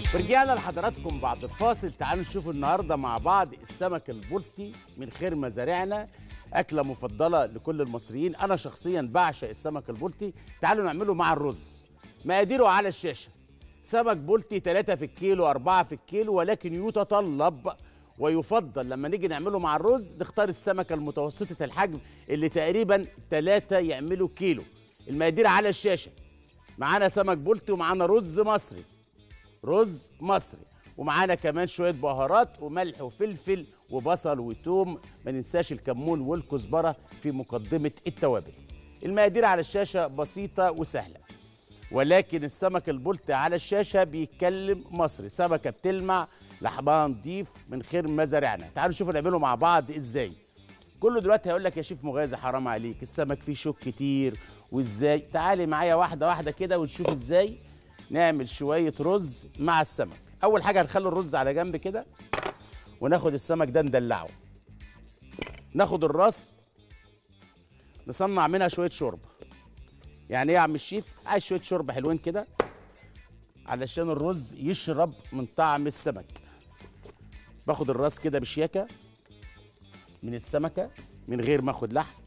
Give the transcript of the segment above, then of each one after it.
رجعنا لحضراتكم بعد الفاصل تعالوا نشوف النهارده مع بعض السمك البلطي من خير مزارعنا أكلة مفضلة لكل المصريين أنا شخصيا بعشق السمك البلطي تعالوا نعمله مع الرز مقاديره على الشاشة سمك بلطي 3 في الكيلو 4 في الكيلو ولكن يتطلب ويفضل لما نيجي نعمله مع الرز نختار السمكة المتوسطة الحجم اللي تقريبا 3 يعملوا كيلو المقادير على الشاشة معانا سمك بلطي ومعانا رز مصري رز مصري ومعانا كمان شويه بهارات وملح وفلفل وبصل وتوم ما ننساش الكمون والكزبره في مقدمه التوابل المقادير على الشاشه بسيطه وسهله ولكن السمك البلطي على الشاشه بيتكلم مصري سمكه بتلمع لحمها نضيف من خير مزارعنا تعالوا نشوف نعمله مع بعض ازاي كله دلوقتي هيقول لك يا شيف مغازي حرام عليك السمك فيه شوك كتير وازاي تعالي معايا واحده واحده كده ونشوف ازاي نعمل شويه رز مع السمك اول حاجه هنخلي الرز على جنب كده وناخد السمك ده ندلعه ناخد الراس نصنع منها شويه شوربه يعني ايه يا عم الشيف عايز شويه شوربه حلوين كده علشان الرز يشرب من طعم السمك باخد الراس كده بشياكه من السمكه من غير ما اخد لحم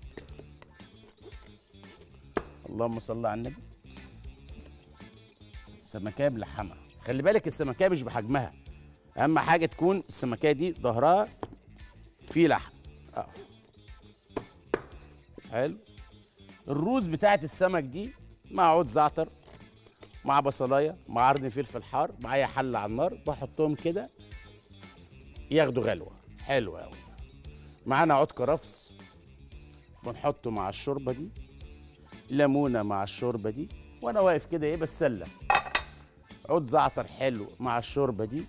اللهم صل على النبي سمكيه بلحمها خلي بالك السمكيه مش بحجمها اهم حاجه تكون السمكيه دي ظهرها فيه لحم اه حلو الروز بتاعت السمك دي مع عود زعتر مع بصلايه مع قرن فلفل حار معايا حله على النار بحطهم كده ياخدوا غلوه حلوه قوي معانا عود كرفس بنحطه مع الشوربه دي ليمونه مع الشوربه دي وانا واقف كده ايه بتسلى عود زعتر حلو مع الشوربه دي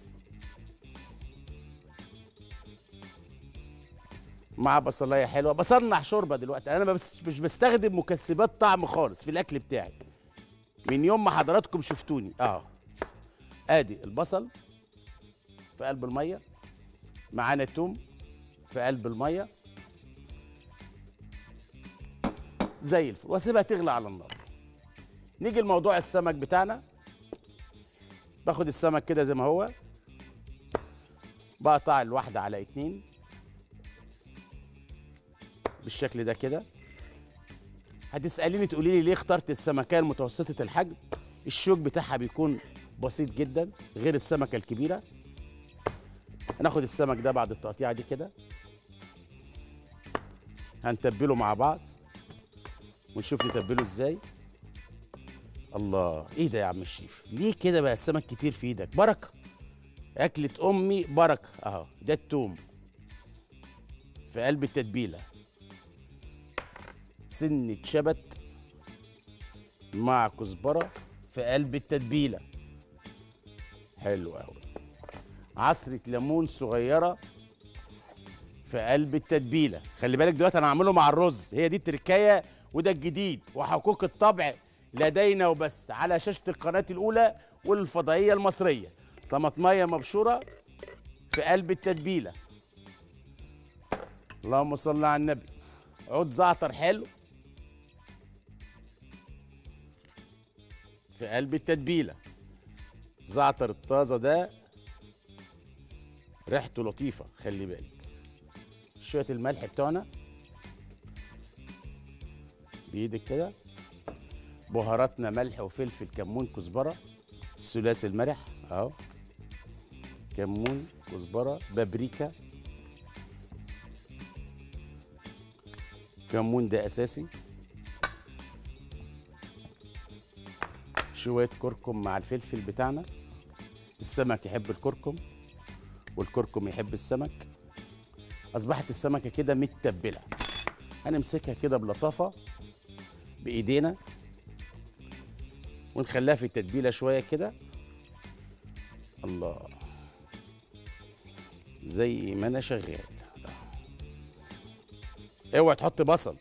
مع بصلايه حلوه بصنع شوربه دلوقتي انا بس مش بستخدم مكسبات طعم خالص في الاكل بتاعي من يوم ما حضراتكم شفتوني اه ادي البصل في قلب الميه معانا توم في قلب الميه زي الفل واسيبها تغلى على النار نيجي لموضوع السمك بتاعنا باخد السمك كده زي ما هو بقطع الواحدة على اتنين بالشكل ده كده هتسأليني تقولي لي ليه اخترت السمكية المتوسطة الحجم الشوك بتاعها بيكون بسيط جدا غير السمكة الكبيرة هناخد السمك ده بعد التقطيعة دي كده هنتبله مع بعض ونشوف نتبله ازاي الله ايه ده يا عم الشيف ليه كده بقى السمك كتير في ايدك بركه اكله امي بركه اهو ده التوم في قلب التتبيله سنه شبت مع كزبره في قلب التتبيله حلو قوي عصره ليمون صغيره في قلب التتبيله خلي بالك دلوقتي انا هعمله مع الرز هي دي التركايه وده الجديد وحقوق الطبع لدينا وبس على شاشة القناة الأولى والفضائية المصرية طماطمية مبشورة في قلب التتبيلة اللهم صل على النبي عود زعتر حلو في قلب التتبيلة زعتر الطازة ده ريحته لطيفة خلي بالك شوية الملح بتوعنا بإيدك كده بهاراتنا ملح وفلفل كمون كزبره الثلاثي المرح اهو كمون كزبره بابريكا كمون ده اساسي شويه كركم مع الفلفل بتاعنا السمك يحب الكركم والكركم يحب السمك اصبحت السمكه كده متبله هنمسكها كده بلطافه بايدينا ونخليها في التتبيله شويه كده الله زي ما انا شغال اوعى تحط بصل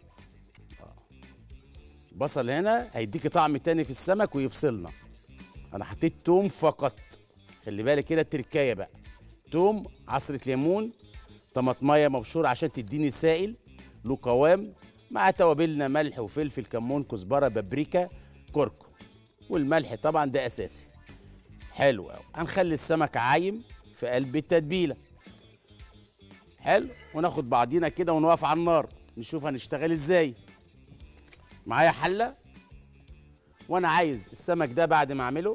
بصل هنا هيديكي طعم تاني في السمك ويفصلنا انا حطيت توم فقط خلي بالك هنا التركايه بقى توم عصره ليمون طماطمايه مبشوره عشان تديني سائل له قوام مع توابلنا ملح وفلفل كمون كزبره بابريكا كركم والملح طبعا ده اساسي حلو قوي هنخلي السمك عايم في قلب التتبيله حلو وناخد بعضينا كده ونقف على النار نشوف هنشتغل ازاي معايا حله وانا عايز السمك ده بعد ما اعمله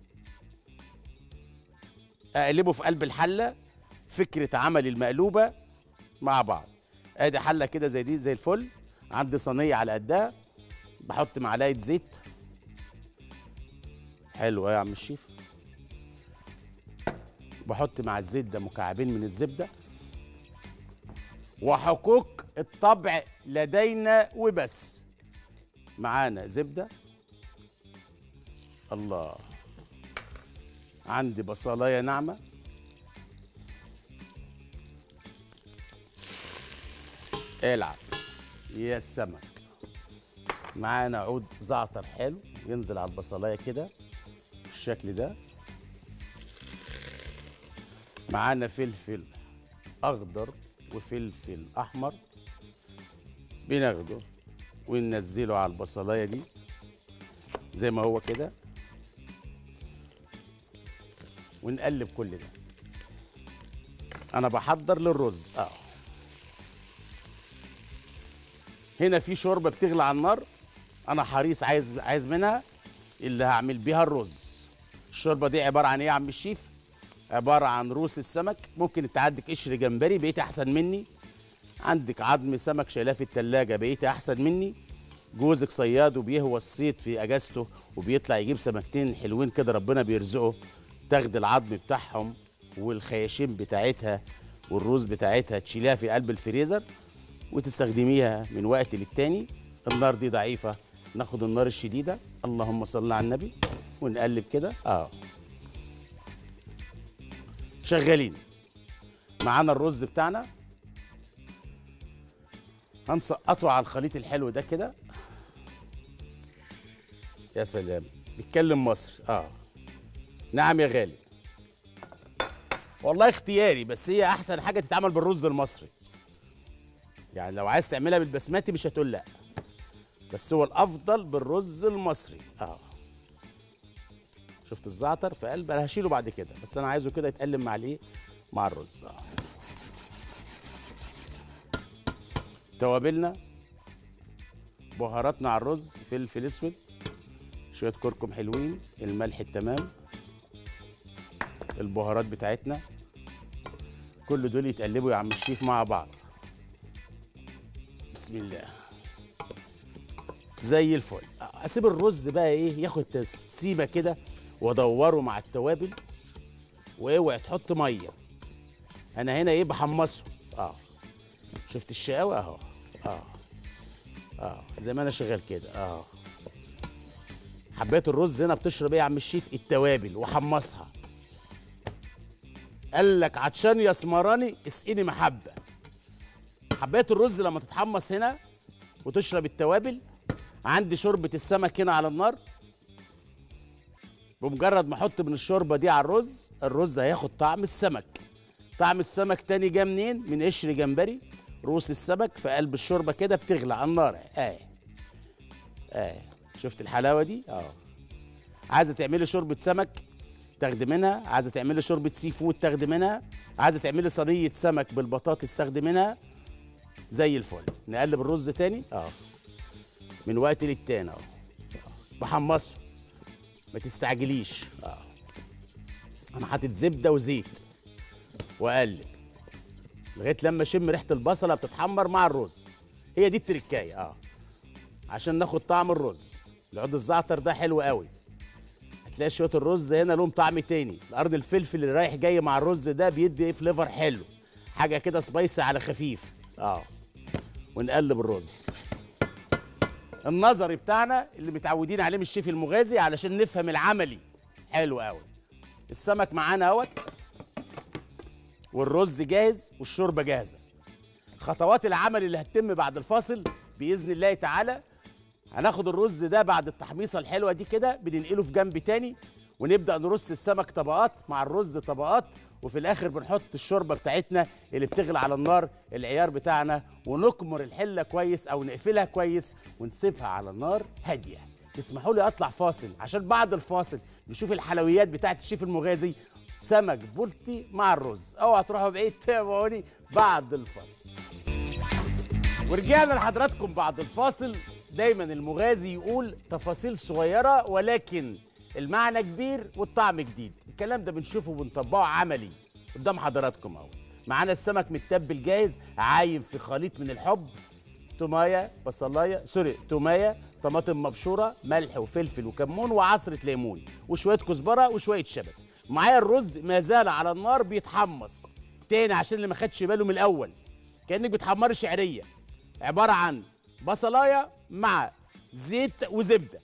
اقلبه في قلب الحله فكره عمل المقلوبه مع بعض ادي حله كده زي دي زي الفل عندي صينيه على قدها بحط معلقه زيت حلو يا عم الشيف بحط مع الزيت ده مكعبين من الزبده وحقوق الطبع لدينا وبس معانا زبده الله عندي بصلايه ناعمه العب يا السمك معانا عود زعتر حلو ينزل على البصلايه كده بالشكل ده معانا فلفل اخضر وفلفل احمر بناخده وننزله على البصلايه دي زي ما هو كده ونقلب كل ده انا بحضر للرز اه هنا في شوربه بتغلي على النار انا حريص عايز عايز منها اللي هعمل بيها الرز الشوربه دي عباره عن ايه يا عم الشيف عباره عن روس السمك ممكن انت عندك قشر جمبري بقيت احسن مني عندك عظم سمك شايلاه في التلاجة بقيت احسن مني جوزك صياد وبيهوى الصيد في اجازته وبيطلع يجيب سمكتين حلوين كده ربنا بيرزقه تاخد العظم بتاعهم والخياشيم بتاعتها والروز بتاعتها تشيليها في قلب الفريزر وتستخدميها من وقت للتاني النار دي ضعيفة ناخد النار الشديدة اللهم صل على النبي ونقلب كده اه شغالين معانا الرز بتاعنا هنسقطه على الخليط الحلو ده كده يا سلام بيتكلم مصري اه نعم يا غالي والله اختياري بس هي احسن حاجه تتعمل بالرز المصري يعني لو عايز تعملها بالبسماتي مش هتقول لا بس هو الافضل بالرز المصري اه شفت الزعتر في قلب انا هشيله بعد كده بس انا عايزه كده يتقلم مع الايه مع الرز اه توابلنا بهاراتنا على الرز فلفل اسود شويه كركم حلوين الملح التمام البهارات بتاعتنا كل دول يتقلبوا يا عم الشيف مع بعض بسم الله زي الفل اسيب الرز بقى ايه ياخد تسيبه كده وادوره مع التوابل واوعي تحط ميه انا هنا ايه بحمصه اه شفت الشقاوه اهو اه اه زي ما انا شغال كده اه حبات الرز هنا بتشرب ايه يا عم الشيف التوابل وحمصها قال لك عطشان يا اسمراني اسقيني محبه حبات الرز لما تتحمص هنا وتشرب التوابل عندي شوربه السمك هنا على النار بمجرد ما احط من الشوربه دي على الرز الرز هياخد طعم السمك طعم السمك تاني جه منين من قشر جمبري روس السمك في قلب الشوربه كده بتغلى على النار اه اه شفت الحلاوه دي اه عايزه تعملي شوربه سمك تاخدي منها عايزه تعملي شوربه سي فود تاخدي منها عايزه تعملي صينيه سمك بالبطاطس تاخدي منها زي الفل نقلب الرز تاني اه من وقت للتاني اه بحمصه ما تستعجليش اه انا حاطط زبده وزيت واقلب لغايه لما اشم ريحه البصله بتتحمر مع الرز هي دي التركايه اه عشان ناخد طعم الرز العود الزعتر ده حلو قوي هتلاقي شويه الرز هنا لهم طعم تاني القرن الفلفل اللي رايح جاي مع الرز ده بيدي ايه فليفر حلو حاجه كده سبايسي على خفيف اه ونقلب الرز النظري بتاعنا اللي متعودين عليه من الشيف المغازي علشان نفهم العملي حلو قوي السمك معانا اهوت والرز جاهز والشوربه جاهزه خطوات العمل اللي هتتم بعد الفاصل باذن الله تعالى هناخد الرز ده بعد التحميصه الحلوه دي كده بننقله في جنب تاني ونبدا نرص السمك طبقات مع الرز طبقات وفي الاخر بنحط الشوربه بتاعتنا اللي بتغلي على النار العيار بتاعنا ونكمر الحله كويس او نقفلها كويس ونسيبها على النار هاديه تسمحوا لي اطلع فاصل عشان بعد الفاصل نشوف الحلويات بتاعت الشيف المغازي سمك بولتي مع الرز اوعى تروحوا بعيد تابعوني بعد الفاصل ورجعنا لحضراتكم بعد الفاصل دايما المغازي يقول تفاصيل صغيره ولكن المعنى كبير والطعم جديد الكلام ده بنشوفه وبنطبقه عملي قدام حضراتكم اهو معانا السمك متبل جاهز عايم في خليط من الحب تومايه بصلايه سوري تومايه طماطم مبشوره ملح وفلفل وكمون وعصره ليمون وشويه كزبره وشويه شبت معايا الرز ما زال على النار بيتحمص تاني عشان اللي ما خدش باله من الاول كانك بتحمري شعريه عباره عن بصلايه مع زيت وزبده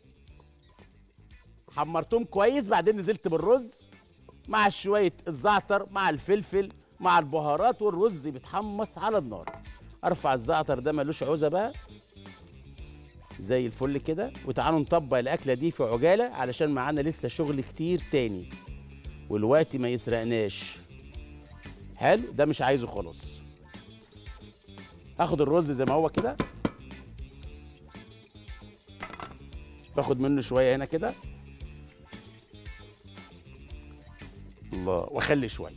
حمرتهم كويس بعدين نزلت بالرز مع شويه الزعتر مع الفلفل مع البهارات والرز بيتحمص على النار ارفع الزعتر ده ملوش عوزه بقى زي الفل كده وتعالوا نطبق الاكله دي في عجاله علشان معانا لسه شغل كتير تاني والوقت ما يسرقناش حلو ده مش عايزه خالص هاخد الرز زي ما هو كده باخد منه شويه هنا كده الله واخلي شويه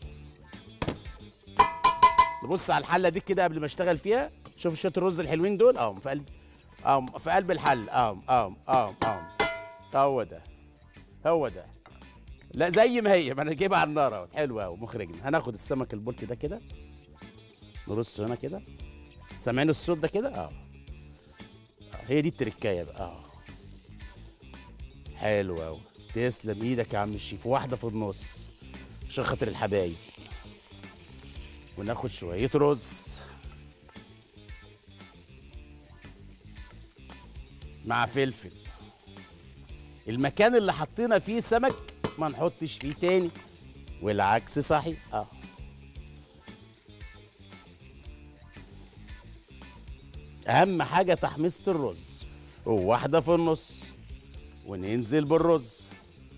نبص على الحله دي كده قبل ما اشتغل فيها شوف شويه الرز الحلوين دول اهم في قلب اهم في قلب الحل اهم اهم اهم اهم هو ده هو ده لا زي ما هي ما انا جايبها على النار اهو حلوه اهو مخرجنا هناخد السمك البلطي ده كده نرصه هنا كده سامعين الصوت ده كده اه آه، هي دي التركايه بقى اه حلو قوي تسلم ايدك يا عم الشيف واحده في النص عشان خاطر الحبايب وناخد شويه رز مع فلفل المكان اللي حطينا فيه سمك ما نحطش فيه تاني والعكس صحيح اه اهم حاجه تحميصه الرز وواحده في النص وننزل بالرز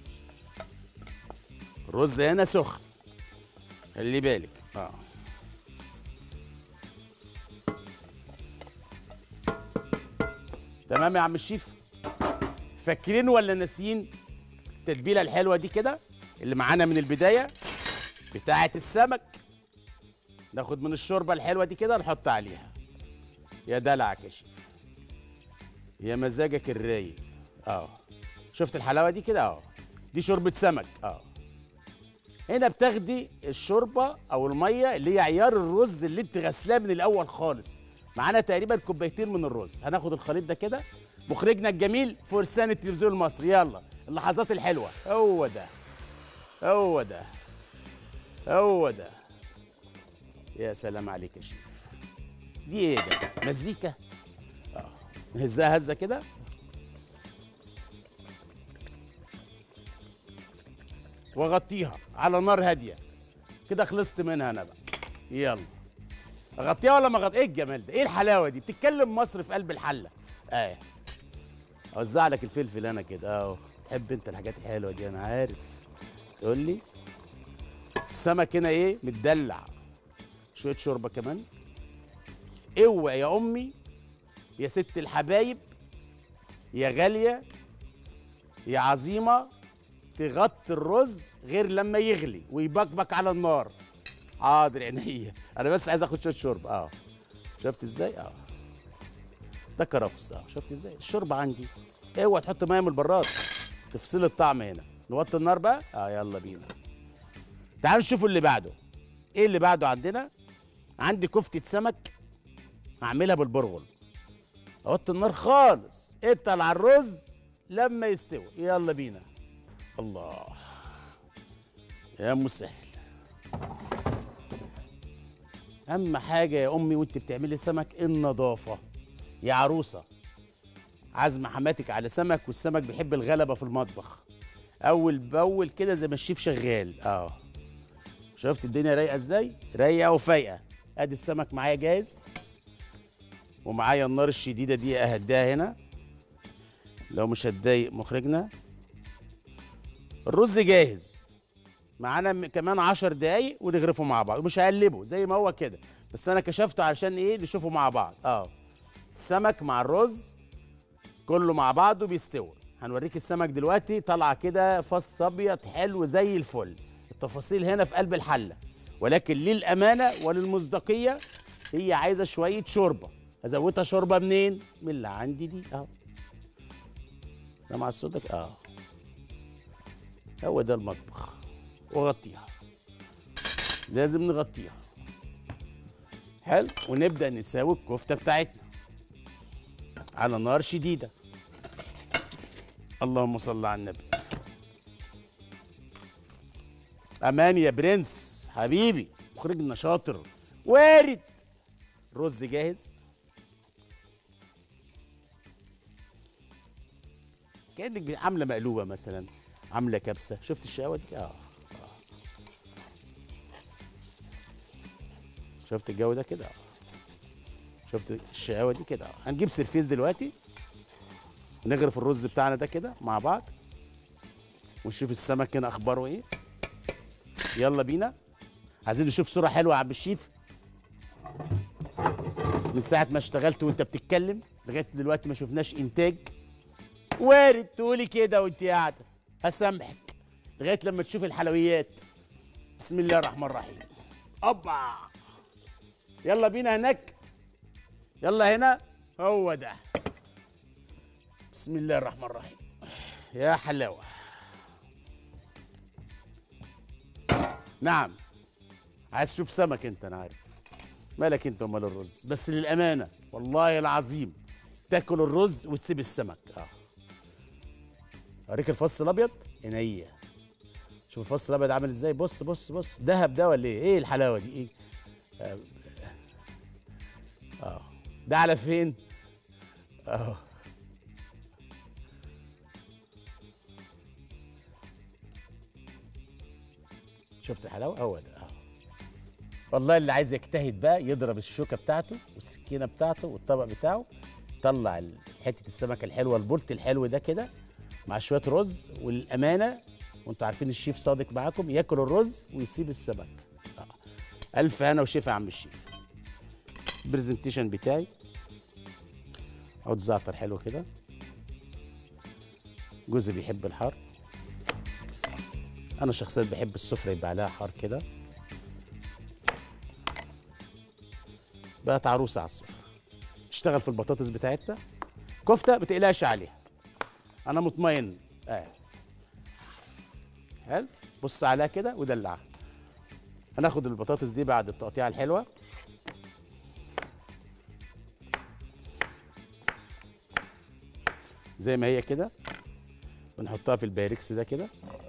الرز هنا سخن خلي بالك اه تمام يا عم الشيف فاكرين ولا ناسيين التتبيله الحلوه دي كده اللي معانا من البدايه بتاعه السمك ناخد من الشوربه الحلوه دي كده نحط عليها يا دلعك يا شيف يا مزاجك الرايق اه شفت الحلاوه دي كده اه دي شوربه سمك اه هنا بتاخدي الشوربه او الميه اللي هي عيار الرز اللي انت غسلاه من الاول خالص معانا تقريبا كوبايتين من الرز هناخد الخليط ده كده مخرجنا الجميل فرسان التلفزيون المصري يلا اللحظات الحلوه هو ده هو ده هو ده يا سلام عليك يا شيف دي ايه ده مزيكا اه نهزها هزه كده واغطيها على نار هاديه كده خلصت منها انا بقى يلا اغطيها ولا ما اغطيها ايه الجمال ده ايه الحلاوه دي بتتكلم مصر في قلب الحله اه اوزع لك الفلفل انا كده اهو تحب انت الحاجات الحلوه دي انا عارف تقول لي السمك هنا ايه متدلع شويه شوربه كمان اوعى يا امي يا ست الحبايب يا غاليه يا عظيمه تغطي الرز غير لما يغلي ويبكبك على النار حاضر عينيا انا بس عايز اخد شويه شوربه اه شفت ازاي اه ده كرفس اه شفت ازاي الشوربه عندي اوعى تحط ميه من البراد تفصل الطعم هنا نوطي النار بقى اه يلا بينا تعالوا نشوفوا اللي بعده ايه اللي بعده عندنا عندي كفته سمك هعملها بالبرغل اوطي النار خالص اتقل على الرز لما يستوي يلا بينا الله يا مسهل اهم حاجه يا امي وانت بتعملي سمك النظافه يا عروسه عزم حماتك على سمك والسمك بيحب الغلبه في المطبخ اول باول كده زي ما الشيف شغال اه شفت الدنيا رايقه ازاي رايقه وفايقه ادي السمك معايا جاهز ومعايا النار الشديده دي اهديها هنا لو مش هتضايق مخرجنا الرز جاهز معانا م- كمان عشر دقايق ونغرفه مع بعض ومش هقلبه زي ما هو كده بس انا كشفته عشان ايه نشوفه مع بعض اه السمك مع الرز كله مع بعضه بيستوي هنوريك السمك دلوقتي طالعه كده فص ابيض حلو زي الفل التفاصيل هنا في قلب الحله ولكن للامانه وللمصداقيه هي عايزه شويه شوربه ازودها شوربه منين من اللي عندي دي اهو سامع صوتك اه هو ده المطبخ وغطيها لازم نغطيها حلو ونبدا نساوي الكفته بتاعتنا على نار شديده اللهم صل على النبي امان يا برنس حبيبي مخرجنا شاطر وارد رز جاهز كانك بي- عامله مقلوبه مثلا عامله كبسه شفت الشقاوه دي اه آه. شفت الجو ده كده آه. شفت الشقاوه دي كده آه. هنجيب سرفيس دلوقتي نغرف الرز بتاعنا ده كده مع بعض ونشوف السمك هنا اخباره ايه يلا بينا عايزين نشوف صوره حلوه يا عم الشيف من ساعه ما اشتغلت وانت بتتكلم لغايه دلوقتي ما شفناش انتاج وارد تقولي كده وانت قاعده هسامحك لغايه لما تشوف الحلويات بسم الله الرحمن الرحيم اوبا يلا بينا هناك يلا هنا هو ده بسم الله الرحمن الرحيم يا حلاوه نعم عايز تشوف سمك انت انا عارف مالك انت ومال الرز بس للامانه والله العظيم تاكل الرز وتسيب السمك اه اوريك الفص الابيض عينيا شوف الفص الابيض عامل ازاي بص بص بص دهب ده ولا ايه ايه الحلاوه دي ايه اه, آه. ده على فين اه شفت الحلاوه هو ده اه والله اللي عايز يجتهد بقى يضرب الشوكه بتاعته والسكينه بتاعته والطبق بتاعه طلع ال- حته السمكه الحلوه البولت الحلو ده كده مع شويه رز والامانه وانتوا عارفين الشيف صادق معاكم ياكل الرز ويسيب السمك آه. الف هنا وشفا يا عم الشيف البرزنتيشن بتاعي عود زعتر حلو كده جوزي بيحب الحار انا شخصيا بحب السفره يبقى عليها حار كده بقت عروسه على السفره اشتغل في البطاطس بتاعتنا كفته بتقلقش عليها انا مطمئن اه حلو بص عليها كده ودلعها هناخد البطاطس دي بعد التقطيعه الحلوه زي ما هي كده ونحطها في البايركس ده كده